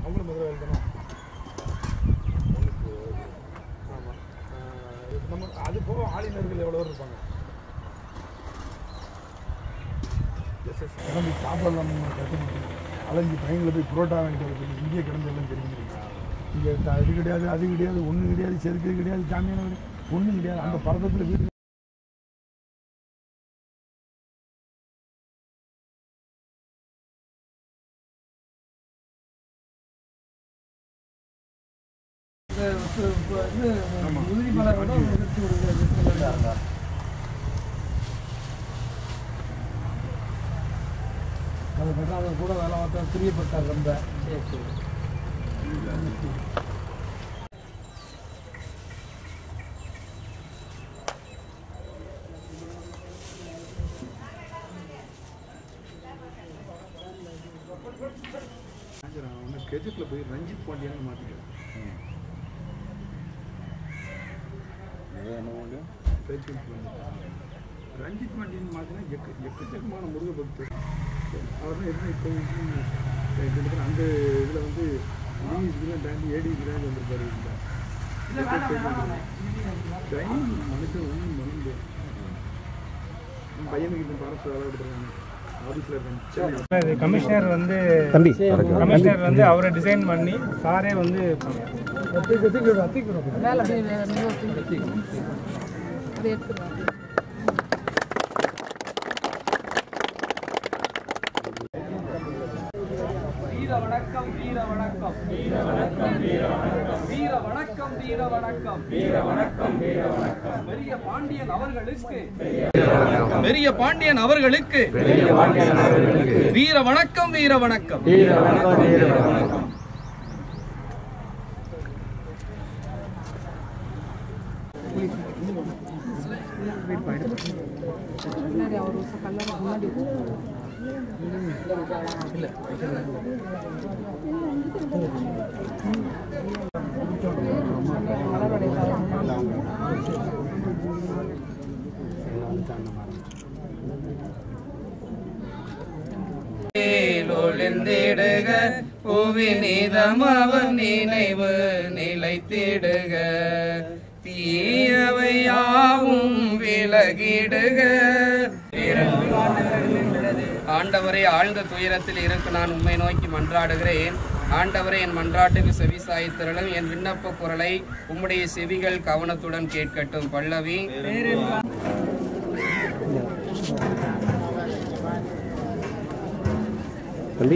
நம்மளும் மதுரை தானே ஆமாம் நம்ம அது போக ஆளுநர்கள் எவ்வளோ பேர் இருப்பாங்க எஸ் எஸ் கிளம்பி சாப்பிடலாம் கற்றுக்கிட்டு அலைஞ்சு ட்ரெயினில் போய் புரோட்டா வாங்கிட்டு வரது இங்கேயே கிடந்தெல்லாம் தெரிஞ்சிருக்கு இங்கே இது கிடையாது அது கிடையாது ஒன்றும் கிடையாது செருக்கு கிடையாது ஜாமீன் ஒன்றும் கிடையாது அந்த பரதத்தில் வீடு உறுதிமலரோட எதிர்த்து விடுகிறது அது பட்டாங்க கூட வேலை பார்த்தா பிரியப்பட்டார் ரொம்ப நான் ஒன்று கெஜெட்டில் போய் ரஞ்சித் பாண்டியன்னு மாற்றிக்கிறேன் கெஜெட் ரஞ்சித் பாண்டியன் மாற்றினா எக்க எக்கச்சக்கமான முருக பக்தர் அவர் தான் என்ன இப்போ கிட்டத்தட்ட அந்த இதில் வந்து நீ இதெல்லாம் தாண்டி ஏடி கிராண்ட் வந்திருப்பாரு டைம் மனுஷன் ஒன்றும் மறந்து பையனுக்கு இந்த பாரத்து வேலை எடுத்துருக்காங்க ஆஃபீஸில் இருக்காங்க சரி கமிஷனர் வந்து தம்பி கமிஷனர் வந்து அவரை டிசைன் பண்ணி சாரே வந்து மேலே அப்படியே நிறுத்தி அதை எடுத்துருவாங்க வீர வணக்கம் வீர வணக்கம் வீர வணக்கம் வீர வணக்கம் வீர வணக்கம் வீர வணக்கம் வீர வணக்கம் வீர வணக்கம் பெரிய பாண்டியன் அவர்களுக்கு பெரிய பாண்டியன் அவர்களுக்கு வீர வணக்கம் வீர வணக்கம் முன்னாடி அவர் கல்ல முன்னாடி ஒளிந்திடுக புவிநீதம் அவன் நினைவு நிலைத்திடுக தீயவையாவும் விலகிடுக ஆண்டவரை ஆழ்ந்த துயரத்தில் இருக்கு நான் உண்மை நோக்கி மன்றாடுகிறேன் ஆண்டவரை என் மன்றாட்டுக்கு செவி சாய்த்திரளும் என் விண்ணப்ப குரலை உம்முடைய செவிகள் கவனத்துடன் கேட்கட்டும் பல்லவி தம்பி